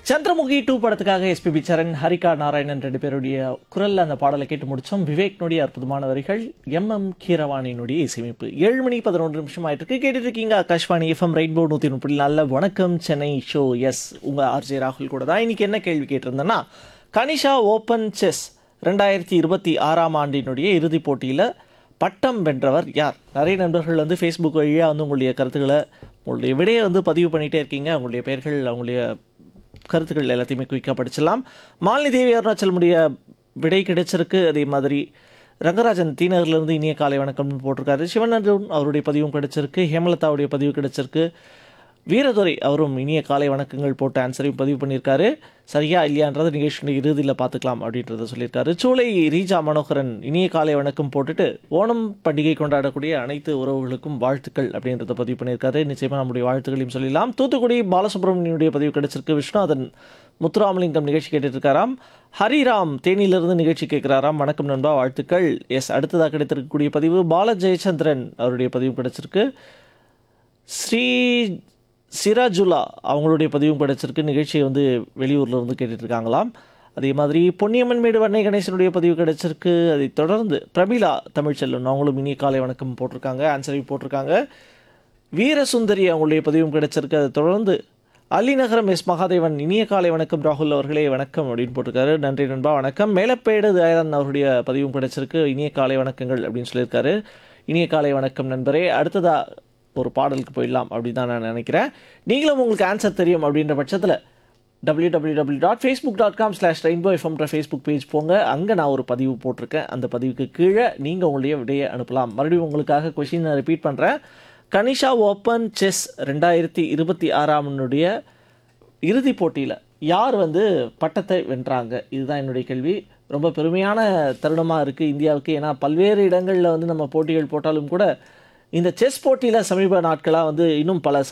Chandramukhi two படத்துக்காக S P B Charan Harika Narayanan ரெண்டு பேருடைய குரல்ல அந்த பாடலை கேட்டு முடிச்சோம் விவேக்னுடைய அற்புதமான வரிகள் எம் எம் கீரவாணியினுடைய இசையமைப்பு ஏழு மணி பதினொன்று நிமிஷம் ஆயிட்டு இருக்கு கேட்டுட்டு இருக்கீங்க ஆகாஷ்வாணி எஃப்எம் ரெயின்போ நூத்தி முப்பது நல்ல வணக்கம் சென்னை ஷோ எஸ் உங்க ஆர்ஜே ராகுல் கூட தான் இன்னைக்கு என்ன கேள்வி கேட்டிருந்தேன்னா கனிஷா ஓபன் செஸ் ரெண்டாயிரத்தி இருபத்தி ஆறாம் ஆண்டினுடைய இறுதிப் போட்டியில் பட்டம் வென்றவர் யார் நிறைய நண்பர்கள் வந்து ஃபேஸ்புக் வழியாக வந்து உங்களுடைய கருத்துக்களை உங்களுடைய விடையை வந்து பதிவு பண்ணிகிட்டே இருக்கீங்க உங்களுடைய பெயர்கள் அவங்களுடைய கருத்துக்கள் எல்லாத்தையுமே குயிக்காக படிச்சிடலாம் மாலினி தேவி அருணாச்சலமுடைய விடை கிடைச்சிருக்கு அதே மாதிரி ரங்கராஜன் தீநகர்லேருந்து இனிய காலை வணக்கம்னு போட்டிருக்காரு சிவனந்தன் அவருடைய பதிவும் கிடைச்சிருக்கு ஹேமலதாவுடைய பதிவு கிடைச்சிருக்கு வீரதுரை அவரும் இனிய காலை வணக்கங்கள் போட்ட ஆன்சரையும் பதிவு பண்ணியிருக்காரு சரியா இல்லையான்றதை நிகழ்ச்சியுடைய இறுதியில் பார்த்துக்கலாம் அப்படின்றத சொல்லியிருக்காரு சூளை ரீஜா மனோகரன் இனிய காலை வணக்கம் போட்டுட்டு ஓணம் பண்டிகை கொண்டாடக்கூடிய அனைத்து உறவுகளுக்கும் வாழ்த்துக்கள் அப்படின்றத பதிவு பண்ணியிருக்காரு நிச்சயமாக நம்முடைய வாழ்த்துக்களையும் சொல்லலாம் தூத்துக்குடி பாலசுப்ரமணியனுடைய பதிவு கிடைச்சிருக்கு விஸ்வநாதன் முத்துராமலிங்கம் நிகழ்ச்சி கேட்டுட்டு இருக்காராம் ஹரிராம் தேனியிலிருந்து நிகழ்ச்சி கேட்குறாராம் வணக்கம் நண்பா வாழ்த்துக்கள் எஸ் அடுத்ததாக கிடைத்திருக்கக்கூடிய பதிவு பால ஜெயச்சந்திரன் அவருடைய பதிவு கிடைச்சிருக்கு ஸ்ரீ சிராஜுலா அவங்களுடைய பதிவும் கிடைச்சிருக்கு நிகழ்ச்சியை வந்து வெளியூரில் இருந்து கேட்டுட்டு இருக்காங்களாம் அதே மாதிரி பொன்னியம்மன் மேடு வண்ணை கணேசனுடைய பதிவு கிடைச்சிருக்கு அதை தொடர்ந்து பிரமிளா தமிழ்ச்செல்வன் அவங்களும் இனிய காலை வணக்கம் போட்டிருக்காங்க ஆன்சரையும் போட்டிருக்காங்க வீரசுந்தரி அவங்களுடைய பதிவும் கிடைச்சிருக்கு அதை தொடர்ந்து அலிநகரம் எஸ் மகாதேவன் இனிய காலை வணக்கம் ராகுல் அவர்களே வணக்கம் அப்படின்னு போட்டிருக்காரு நன்றி நண்பா வணக்கம் மேலப்பேடு தயானந்த் அவருடைய பதிவும் கிடைச்சிருக்கு இனிய காலை வணக்கங்கள் அப்படின்னு சொல்லியிருக்காரு இனிய காலை வணக்கம் நண்பரே அடுத்ததா ஒரு பாடலுக்கு போயிடலாம் அப்படின்னு தான் நான் நினைக்கிறேன் நீங்களும் உங்களுக்கு ஆன்சர் தெரியும் அப்படின்ற பட்சத்தில் W W W dot Facebook dot com slash rainbow எஃப்எம்ன்ற ஃபேஸ்புக் பேஜ் போங்க அங்கே நான் ஒரு பதிவு போட்டிருக்கேன் அந்த பதிவுக்கு கீழே நீங்கள் உங்களுடைய விடையை அனுப்பலாம் மறுபடியும் உங்களுக்காக கொஷின் நான் ரிப்பீட் பண்ணுறேன் கனிஷா ஓப்பன் செஸ் ரெண்டாயிரத்தி இருபத்தி ஆறாம்னுடைய இறுதிப் போட்டியில் யார் வந்து பட்டத்தை வென்றாங்க இதுதான் என்னுடைய கேள்வி ரொம்ப பெருமையான தருணமாக இருக்குது இந்தியாவுக்கு ஏன்னா பல்வேறு இடங்களில் வந்து நம்ம போட்டிகள் போட்டாலும் கூட இந்த செஸ் போட்டியில் சமீப நாட்களாக வந்து இன்னும் பல